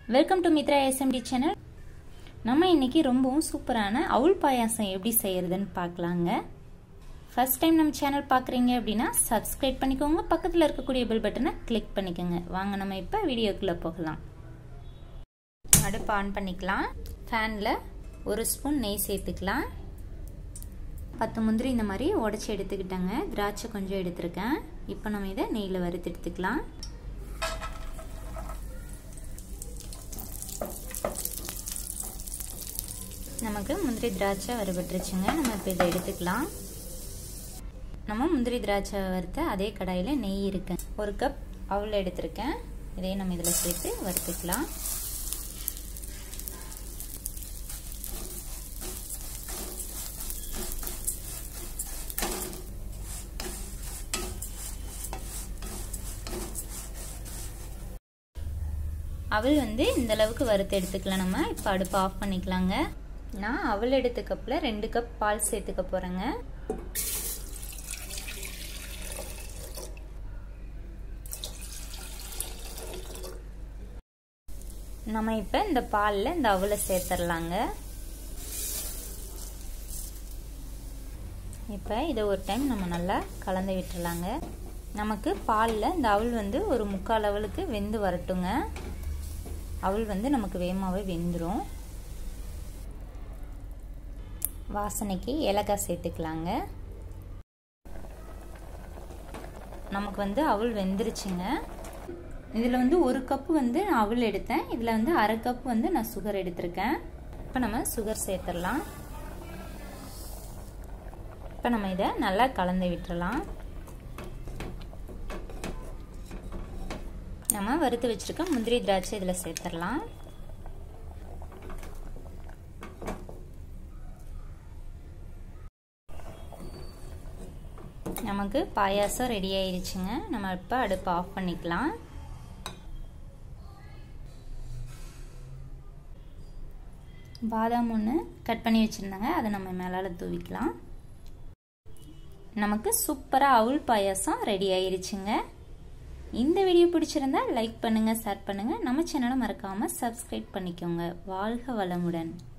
welcome to Mithra SMT channel நம்ம இன்னைக்கு ரொம்பவும் சூப்பரான அவுள் பாயாசம் எப்படி செய்யறதுன்னு பார்க்கலாங்க ஃபர்ஸ்ட் டைம் நம்ம சேனல் பார்க்குறீங்க அப்படின்னா சப்ஸ்கிரைப் பண்ணிக்கோங்க பக்கத்தில் இருக்கக்கூடிய பெல் பட்டனை கிளிக் பண்ணிக்கோங்க வாங்க நம்ம இப்போ வீடியோக்குள்ளே போகலாம் அடுப்பு ஆன் பண்ணிக்கலாம் ஃபேனில் ஒரு ஸ்பூன் நெய் சேர்த்துக்கலாம் பத்து முந்திரி இந்த மாதிரி உடச்சி எடுத்துக்கிட்டேங்க திராட்சை கொஞ்சம் எடுத்திருக்கேன் இப்போ நம்ம இதை நெய்யில் வறுத்து எடுத்துக்கலாம் நமக்கு முந்திரி திராட்சை வறுபட்டுருச்சுங்க நம்ம இப்போ இதை எடுத்துக்கலாம் நம்ம முந்திரி திராட்சை வறுத்த அதே கடாயில் நெய் இருக்கு ஒரு கப் அவள் எடுத்திருக்கேன் இதையும் நம்ம இதில் சேர்த்து வறுத்துக்கலாம் அவள் வந்து இந்த அளவுக்கு வறுத்து எடுத்துக்கலாம் நம்ம இப்போ அடுப்பு ஆஃப் பண்ணிக்கலாங்க நான் அவள் எடுத்த கப்பில் ரெண்டு கப் பால் சேர்த்துக்க போகிறேங்க நம்ம இப்போ இந்த பாலில் இந்த அவலை சேர்த்துடலாங்க இப்போ இதை ஒரு டைம் நம்ம நல்லா கலந்து விட்டுறலாங்க நமக்கு பாலில் இந்த அவள் வந்து ஒரு முக்கால் அவளுக்கு வெந்து வரட்டுங்க அவள் வந்து நமக்கு வேகமாகவே வெந்துடும் வாசனைக்கு ஏலக்காய் சேர்த்துக்கலாங்க நமக்கு வந்து அவள் வெந்துருச்சுங்க இதில் வந்து ஒரு கப்பு வந்து நான் அவள் எடுத்தேன் இதில் வந்து அரை கப் வந்து நான் சுகர் எடுத்திருக்கேன் இப்போ நம்ம சுகர் சேர்த்துடலாம் இப்போ நம்ம இதை நல்லா கலந்து விட்டுறலாம் நம்ம வறுத்து வச்சுருக்க முந்திரி திராட்சை இதில் சேர்த்துடலாம் நமக்கு பாயாசம் ரெடி ஆயிடுச்சுங்க நம்ம இப்போ அடுப்பு ஆஃப் பண்ணிக்கலாம் பாதாம் ஒன்று கட் பண்ணி வச்சுருந்தாங்க அதை நம்ம மேலால் தூவிக்கலாம் நமக்கு சூப்பராக அவுள் பாயாசம் ரெடி ஆயிருச்சுங்க இந்த வீடியோ பிடிச்சிருந்தா லைக் பண்ணுங்கள் ஷேர் பண்ணுங்கள் நம்ம சேனலை மறக்காமல் சப்ஸ்கிரைப் பண்ணிக்கோங்க வாழ்க வளமுடன்